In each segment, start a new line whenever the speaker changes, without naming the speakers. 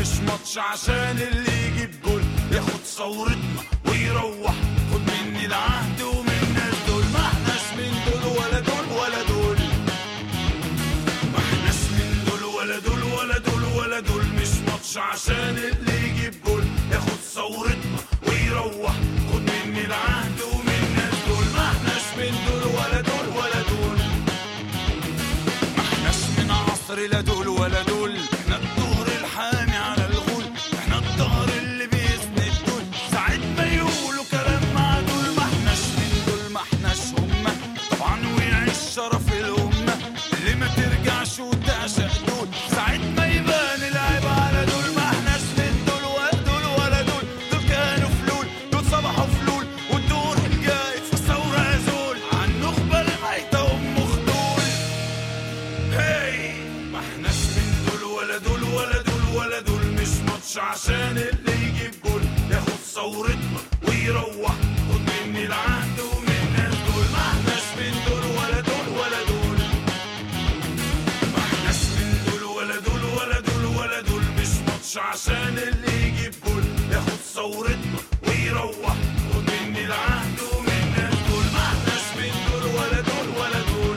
مش ماتش عشان اللي يجيب جول ياخد ثورتنا ويروح خد مني العهد ومن الناس دول ما احناش من دول ولا دول ولا دول ما احناش من دول ولا دول ولا دول ولا دول مش ماتش عشان اللي يجيب جول ياخد ثورتنا ويروح خد مني العهد ومن الناس دول ما احناش من دول ولا دول ولا دول ما احناش من عصر لا دول ولا دول احنا الظهر الحامي على الغول احنا الظهر اللي بيسند دول ساعة ما يقولوا كلام مع دول ما احناش من دول ما احناش هما طبعا ويعيش شرف الأمة اللي ما ترجعش وتعشق دول ساعة ما يبان العيب على دول ما احناش من دول ولا دول ولا دول دول كانوا فلول دول صبحوا فلول والدور الجاي في الثورة يزول عن نخبة الميتة أم خدول هاي ما احناش من دول ولا دول ولا دول ولا دول مش ماتش عشان اللي يجيب جول ياخد ثورتنا ويروح خد مني العهد ومن الناس دول ما احناش من دول ولا دول ولا دول ما احناش من دول ولا دول ولا دول ولا دول مش ماتش عشان اللي يجيب جول ياخد ثورتنا ويروح خد مني العهد ومن الناس دول ما احناش من دول ولا دول ولا دول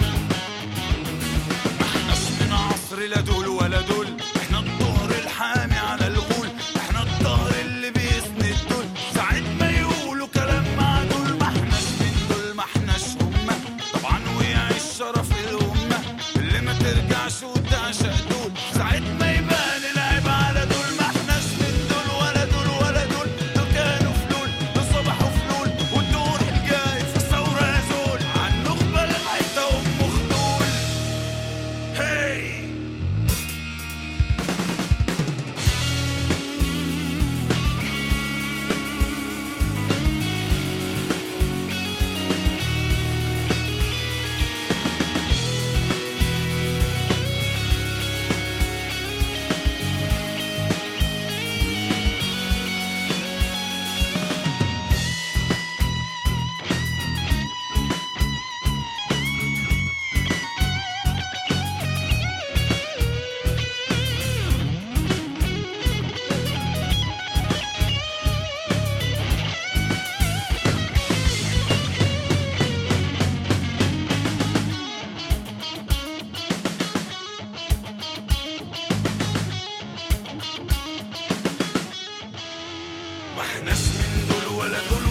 احناش من عصر لا دول ولا دول احنا الظهر الحامي على الغول احنا الظهر اللي بيسند دول ساعة ما يقولوا كلام مع دول ما احناش من دول ما احناش هما طبعا ويعيش شرف الأمة اللي ما ترجعش وتعشق دول ساعة ما يبان العيب على دول ما احناش من دول ولا دول ولا دول دول كانوا فلول دول صبحوا فلول والدور الجاي في الثورة يزول عن نخبة الميتة أم خدول هاي ما احناش من دول ولا دول